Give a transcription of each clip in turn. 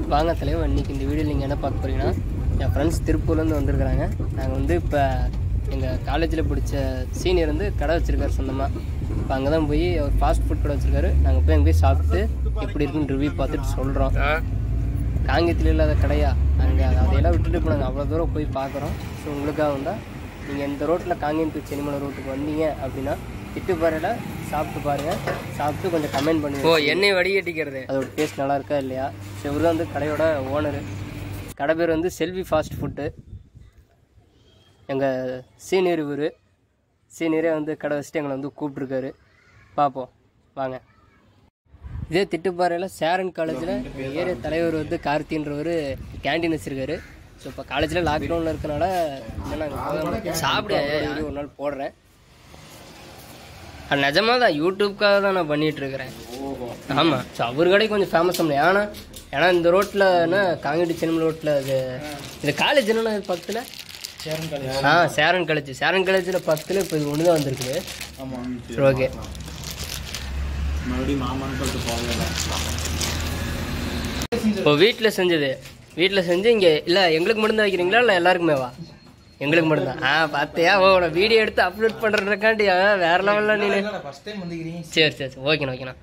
வாங்க தலைவா இன்னைக்கு இந்த வீடியோ நீங்கள் என்ன பார்க்க போறீங்கன்னா என் ஃப்ரெண்ட்ஸ் திருப்பூர்லேருந்து வந்திருக்கிறாங்க நாங்கள் வந்து இப்போ எங்கள் காலேஜில் பிடிச்ச சீனியர் வந்து கடை வச்சிருக்காரு சொந்தமாக இப்போ அங்கே தான் போய் அவர் ஃபாஸ்ட் ஃபுட் கடை வச்சிருக்காரு நாங்கள் போய் அங்கே போய் சாப்பிட்டு எப்படி இருக்குன்னு ரிவ்யூ பார்த்துட்டு சொல்கிறோம் காங்கேயத்தில் இல்லாத கடையா அங்கே அதையெல்லாம் விட்டுட்டு இப்போ நாங்கள் அவ்வளோ தூரம் போய் பார்க்குறோம் ஸோ உங்களுக்காக வந்தால் நீங்கள் இந்த ரோட்டில் காங்கேயம் டு சென்னிமலை ரோட்டுக்கு வந்தீங்க அப்படின்னா திட்டுப்பாறையில் சாப்பிட்டு பாருங்கள் சாப்பிட்டு கொஞ்சம் கமெண்ட் பண்ணுங்க ஓ எண்ணெய் வடிகட்டிக்கிறது அதோட டேஸ்ட் நல்லா இருக்கா இல்லையா ஸோ இவர் தான் வந்து கடையோட ஓனரு கடை பேர் வந்து செல்வி ஃபாஸ்ட் ஃபுட்டு எங்கள் சீனியர் இவர் சீனியரே வந்து கடை வச்சுட்டு எங்களை வந்து கூப்பிட்ருக்காரு பார்ப்போம் வாங்க இதே திட்டுப்பாறையில் சேரன் காலேஜில் ஏரியா தலைவர் வந்து கார்த்தின்றவர் கேண்டீன் வச்சுருக்காரு ஸோ இப்போ காலேஜில் லாக்டவுனில் இருக்கனால இல்லைன்னா சாப்பிட ஒரு நாள் போடுறேன் அது நிஜமாக தான் யூடியூப்காக தான் நான் பண்ணிட்டு இருக்கிறேன் ஆமாம் ஸோ அவர் கடை கொஞ்சம் ஃபேமஸ் ஆகணும் ஏன்னா ஏன்னா இந்த ரோட்டில் என்ன காங்கேட்டி சென்னிமலை ரோட்டில் இது இது காலேஜ் என்னன்னா இது பக்கத்தில் ஆ சேரன் காலேஜ் சேரன் காலேஜில் பக்கத்தில் இப்போ இது ஒன்று தான் வந்திருக்குது சரி ஓகே இப்போ வீட்டில் செஞ்சது வீட்டில் செஞ்சு இங்கே இல்லை எங்களுக்கு மட்டும்தான் வைக்கிறீங்களா இல்லை எல்லாருக்குமே வா எங்களுக்கு மட்டும்தான் ஆ பார்த்தியா ஓ நான் வீடியோ எடுத்து அப்லோட் பண்ணுறதுக்காண்டி வேற லெவலில் நீ ஃபர்ஸ்ட் டைம் வந்துக்கிறீங்க சரி சரி சரி ஓகேண்ணா ஓகேண்ணா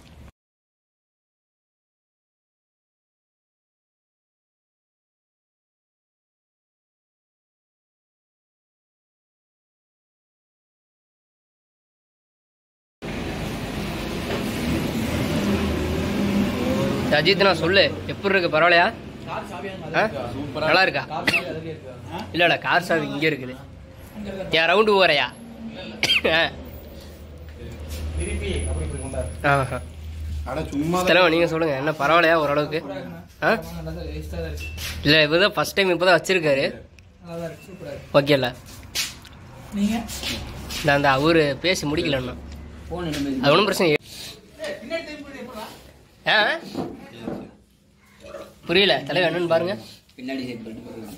அஜித் நான் சொல்லு எப்படி இருக்கு பரவாயில்லையா ஆ? நல்லா இருக்கா இல்ல இல்ல கார் சாவி இங்க இருக்குது ஏன் ரவுண்டு போறையா திருப்பி அப்படி இப்படி கொண்டாரு ஆஹா அட சும்மா தலைவன் நீங்க சொல்லுங்க என்ன பரவாயில்லையா ஓரளவுக்கு ஆ இல்ல இப்பதான் ஃபர்ஸ்ட் டைம் இப்பதான் வச்சிருக்காரு ஓகே இல்ல நீங்க இந்த அந்த அவரு பேசி முடிக்கல இன்னும் அது ஒன்றும் பிரச்சனை இல்ல. ஆ புரியல தலைவன் என்னன்னு பாருங்க பின்னாடி செட் பண்ணிட்டு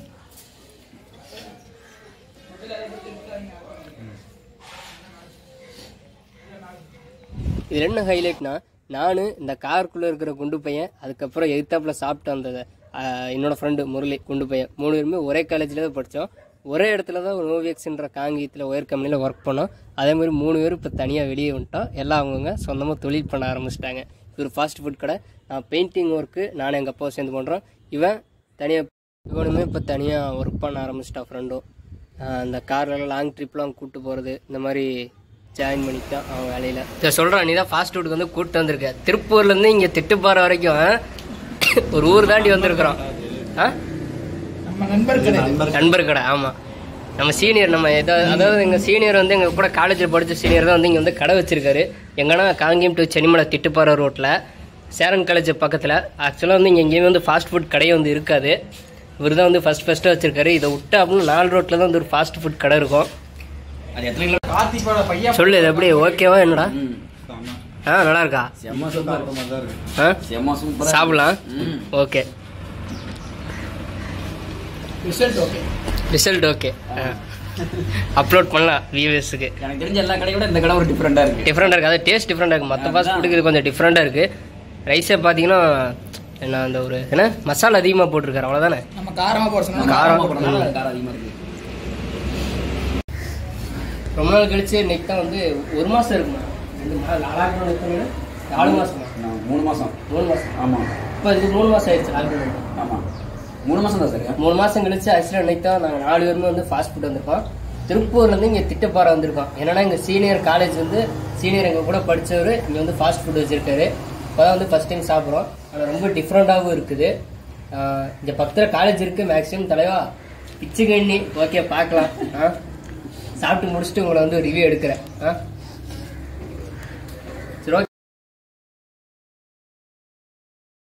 இது என்ன ஹைலைட்னா நான் இந்த காருக்குள்ளே இருக்கிற குண்டு பையன் அதுக்கப்புறம் எதிர்த்தாப்புல சாப்பிட்டு அந்த ஆஹ், என்னோட ஃப்ரெண்டு முரளி குண்டு பையன் மூணு பேருமே ஒரே காலேஜில் தான் படித்தோம் ஒரே இடத்துல தான் நோவியக்ஸ்ன்ற காங்கியத்தில் ஒயர் கம்பெனியில் ஒர்க் பண்ணோம் அதே மாதிரி மூணு பேரும் இப்போ தனியாக வெளியே வந்துட்டோம் எல்லாம் அவங்கவுங்க சொந்தமாக தொழில் பண்ண ஆரம்பிச்சிட்டாங்க இது ஒரு ஃபாஸ்ட் ஃபுட் கடை நான் பெயிண்டிங் ஒர்க்கு நானும் எங்கள் அப்பாவும் சேர்ந்து பண்ணுறோம் இவன் தனியாக இவனுமே இப்போ தனியாக ஒர்க் பண்ண ஆரம்பிச்சிட்டான் ஃப்ரெண்டும் அந்த கார்லலாம் லாங் ட்ரிப்லாம் கூப்பிட்டு போகிறது இந்த மாதிரி ஜாயின் பண்ணிட்டான் அவன் வேலையில் இதை சொல்கிறான் நீ தான் ஃபாஸ்ட் ஃபுட்டுக்கு வந்து கூப்பிட்டு வந்திருக்க திருப்பூர்லேருந்து இங்கே திட்டுப்பாறை வரைக்கும் ஒரு ஊர் தாண்டி வந்திருக்கிறோம் ஆ நம்ம நண்பர் கடை நண்பர் கடை ஆமாம் நம்ம சீனியர் நம்ம ஏதாவது அதாவது எங்கள் சீனியர் வந்து எங்கள் கூட காலேஜில் படித்த சீனியர் தான் வந்து இங்கே வந்து கடை வச்சிருக்காரு எங்கன்னா காங்கேயம் டு சென்னிமலை திட்டுப்பாறை ரோட்டில் சேரன் காலேஜ் பக்கத்தில் ஆக்சுவலாக வந்து இங்கே எங்கேயுமே வந்து ஃபாஸ்ட் ஃபுட் கடையே வந்து இருக்காது இவர் தான் வந்து ஃபஸ்ட் ஃபஸ்ட்டாக வச்சிருக்காரு இதை விட்டு அப்படின்னு நாலு ரோட்டில் தான் வந்து ஒரு ஃபாஸ்ட் ஃபுட் கடை இருக்கும் அது எத்தனை கிலோ கார்த்திகோட பையன் சொல்லு இது எப்படி ஓகேவா என்னடா ம் ஆ நல்லா இருக்கா செம்ம சூப்பர் ஆ செம்ம சூப்பர் சாப்பிடலாம் ம் okay result okay result okay upload பண்ணலாம் வியூவர்ஸுக்கு எனக்கு தெரிஞ்ச எல்லா கடையோட இந்த கடை ஒரு டிஃப்ரெண்டா இருக்கு டிஃப்ரெண்டாக இருக்குது அது டேஸ்ட் டிஃப்ரெண்டாக இருக்குது மற்ற ஃபாஸ்ட் ஃபுட்டுக்கு இது கொஞ்சம் டிஃப்ரெண்டாக இருக்குது ரைஸே பார்த்தீங்கன்னா என்ன அந்த ஒரு என்ன மசாலா அதிகமாக போட்டிருக்காரு அவ்வளோதானே நம்ம காரமா போட சொன்னா காரம். போடுறதுனால காரம் அதிகமா இருக்கு ரொம்ப நாள் கழிச்சு இன்னைக்கு தான் வந்து ஒரு மாதம் இருக்குமா ரெண்டு மாதம் லாக்டவுன் இருக்குங்க நாலு மாதமா நான் மூணு மாசம் மூணு மாதம் ஆமா இப்போ இதுக்கு மூணு மாதம் ஆயிடுச்சு லாக்டவுன் ஆமா மூணு மாசம் தான் சார் மூணு மாதம் கழிச்சு ஆக்சுவலாக இன்னைக்கு தான் நாங்கள் நாலு பேருமே வந்து ஃபாஸ்ட் ஃபுட் வந்திருக்கோம் திருப்பூர்லேருந்து இங்கே திட்டப்பாறை வந்திருக்கோம் என்னன்னா எங்கள் சீனியர் காலேஜ் வந்து சீனியர் எங்கள் கூட படித்தவர் இங்கே வந்து ஃபாஸ்ட் ஃபுட் வச்சுருக்காரு இப்போ தான் வந்து ஃபஸ்ட் டைம் சாப்பிட்றோம் ஆனால் ரொம்ப டிஃப்ரெண்ட்டாகவும் இருக்குது ஆஹ் இங்கே பக்கத்தில் காலேஜ் இருக்குது மேக்ஸிமம் தலைவா பிச்சு கண்ணி ஓகே பார்க்கலாம் ஆ சாப்பிட்டு முடிச்சுட்டு உங்களை வந்து ரிவ்யூ எடுக்கிறேன் ஆ